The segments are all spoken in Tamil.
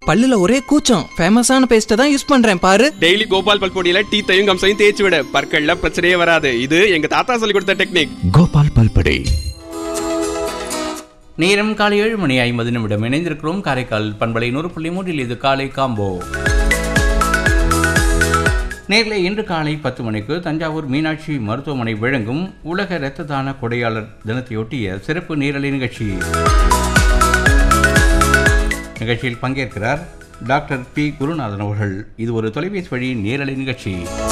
பல்லுல ஒரே கூச்சம் ஃபேமஸான பேஸ்ட்டை தான் யூஸ் பண்றேன் பாரு டெய்லி கோபால் பல்பொடியில டீத்தையும் கம்சையும் தேய்ச்சி விட பற்கள்ல பிரச்சனையே வராது இது எங்க தாத்தா சொல்லி கொடுத்த டெக்னிக் கோபால் பல்படை நேரம் காலை ஏழு மணி ஐம்பது நிமிடம் இணைந்திருக்கிறோம் காரைக்கால் பண்பலை நூறு புள்ளி மூன்றில் இது காலை காம்போ நேரில் இன்று காலை பத்து மணிக்கு தஞ்சாவூர் மீனாட்சி மருத்துவமனை வழங்கும் உலக இரத்த தான கொடையாளர் தினத்தையொட்டிய சிறப்பு நேரலை நிகழ்ச்சி நிகழ்ச்சியில் பங்கேற்கிறார் டாக்டர் பி குருநாதன் அவர்கள் இது ஒரு தொலைபேசி வழி நேரலை நிகழ்ச்சி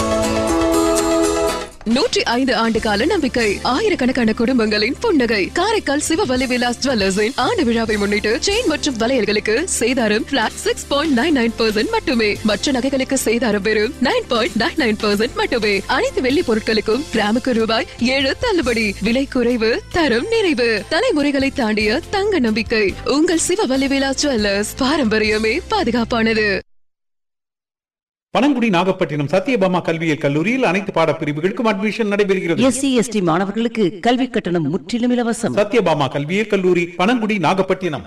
நூற்றி ஐந்து ஆண்டு கால நம்பிக்கை ஆயிரக்கணக்கான குடும்பங்களின் புன்னகை காரைக்கால் சிவவலி விலாஸ் ஜுவல்லர்ஸின் ஆண்டு விழாவை முன்னிட்டு செயின் மற்றும் வளையல்களுக்கு சேதாரம் flat six point nine nine percent மட்டுமே மற்ற நகைகளுக்கு சேதாரம் வெறும் nine point nine nine percent மட்டுமே அனைத்து வெள்ளி பொருட்களுக்கும் கிராமுக்கு ரூபாய் ஏழு தள்ளுபடி விலை குறைவு தரம் நிறைவு தலைமுறைகளை தாண்டிய தங்க நம்பிக்கை உங்கள் சிவவலி விலாஸ் ஜுவல்லர்ஸ் பாரம்பரியமே பாதுகாப்பானது பனங்குடி நாகப்பட்டினம் சத்யபாமா கல்வியியல் கல்லூரியில் அனைத்து பாடப்பிரிவுகளுக்கும் அட்மிஷன் நடைபெறுகிறது எஸ்சி எஸ்டி மாணவர்களுக்கு கல்வி கட்டணம் முற்றிலும் இலவசம் சத்யபாமா கல்வியியல் கல்லூரி பனங்குடி நாகப்பட்டினம்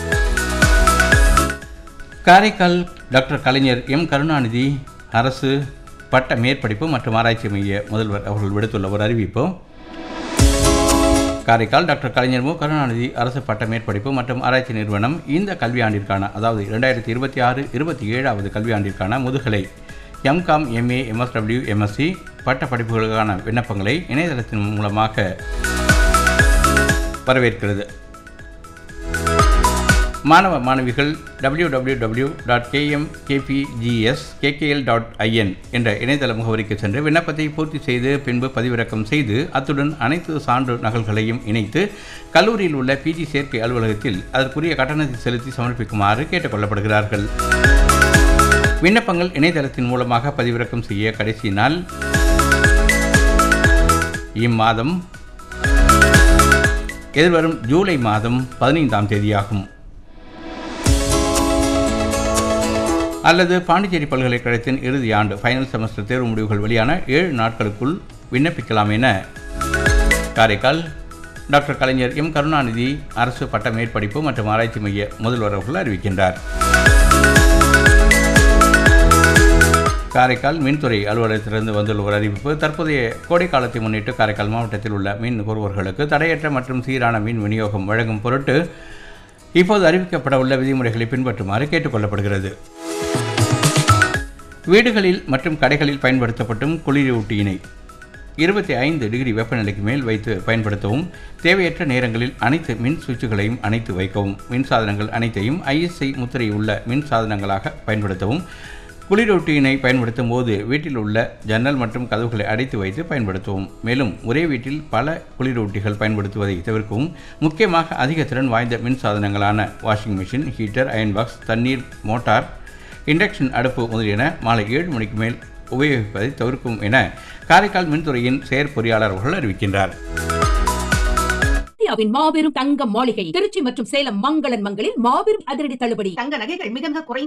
காரைக்கால் டாக்டர் கலைஞர் எம் கருணாநிதி அரசு பட்ட மேற்படிப்பு மற்றும் ஆராய்ச்சி மைய முதல்வர் அவர்கள் விடுத்துள்ள ஒரு அறிவிப்பு காரைக்கால் டாக்டர் கலைஞர் மு கருணாநிதி அரசு பட்ட மேற்படிப்பு மற்றும் ஆராய்ச்சி நிறுவனம் இந்த கல்வியாண்டிற்கான அதாவது இரண்டாயிரத்தி இருபத்தி ஆறு இருபத்தி ஏழாவது கல்வியாண்டிற்கான முதுகலை எம்காம் எம்ஏ எம்எஸ்டபிள்யூ எம்எஸ்சி பட்ட படிப்புகளுக்கான விண்ணப்பங்களை இணையதளத்தின் மூலமாக வரவேற்கிறது மாணவ மாணவிகள் W W W dot KM KPGS KKL dot IN என்ற இணையதள முகவரிக்கு சென்று விண்ணப்பத்தை பூர்த்தி செய்து பின்பு பதிவிறக்கம் செய்து அத்துடன் அனைத்து சான்று நகல்களையும் இணைத்து கல்லூரியில் உள்ள பிஜி சேர்க்கை அலுவலகத்தில் அதற்குரிய கட்டணத்தை செலுத்தி சமர்ப்பிக்குமாறு கேட்டுக்கொள்ளப்படுகிறார்கள் விண்ணப்பங்கள் இணையதளத்தின் மூலமாக பதிவிறக்கம் செய்ய கடைசி நாள் இம்மாதம் எதிர்வரும் ஜூலை மாதம் பதினைந்தாம் தேதியாகும் அல்லது பாண்டிச்சேரி பல்கலைக்கழகத்தின் இறுதி ஆண்டு ஃபைனல் செமஸ்டர் தேர்வு முடிவுகள் வெளியான ஏழு நாட்களுக்குள் விண்ணப்பிக்கலாம் என காரைக்கால் டாக்டர் கலைஞர் எம் கருணாநிதி அரசு பட்ட மேற்படிப்பு மற்றும் ஆராய்ச்சி மைய முதல்வர் அவர்கள் அறிவிக்கின்றார் காரைக்கால் மின்துறை அலுவலகத்திலிருந்து வந்துள்ள ஒரு அறிவிப்பு தற்போதைய கோடை காலத்தை முன்னிட்டு காரைக்கால் மாவட்டத்தில் உள்ள மின் நுகர்வோர்களுக்கு தடையற்ற மற்றும் சீரான மின் விநியோகம் வழங்கும் பொருட்டு இப்போது அறிவிக்கப்பட உள்ள விதிமுறைகளை பின்பற்றுமாறு கேட்டுக்கொள்ளப்படுகிறது வீடுகளில் மற்றும் கடைகளில் பயன்படுத்தப்படும் குளிரூட்டியினை இருபத்தி ஐந்து டிகிரி வெப்பநிலைக்கு மேல் வைத்து பயன்படுத்தவும் தேவையற்ற நேரங்களில் அனைத்து மின் சுவிட்சுகளையும் அணைத்து வைக்கவும் மின் சாதனங்கள் அனைத்தையும் ஐஎஸ்ஐ முத்திரை உள்ள மின் சாதனங்களாக பயன்படுத்தவும் குளிரூட்டியினை பயன்படுத்தும் போது வீட்டில் உள்ள ஜன்னல் மற்றும் கதவுகளை அடைத்து வைத்து பயன்படுத்தவும் மேலும் ஒரே வீட்டில் பல குளிரூட்டிகள் பயன்படுத்துவதை தவிர்க்கவும் முக்கியமாக அதிக திறன் வாய்ந்த மின் சாதனங்களான washing machine heater iron box தண்ணீர் மோட்டார் இண்டக்ஷன் அடுப்பு முதலியன மாலை ஏழு மணிக்கு மேல் உபயோகிப்பதை தவிர்க்கும் என காரைக்கால் மின்துறையின் செயற்பொறியாளர் அவர்கள் அறிவிக்கின்றார் இந்தியாவின் மாபெரும் தங்க மாளிகை திருச்சி மற்றும் சேலம் மங்களன் மங்களில் மாபெரும் அதிரடி தள்ளுபடி தங்க நகைகள் மிக மிக குறைந்த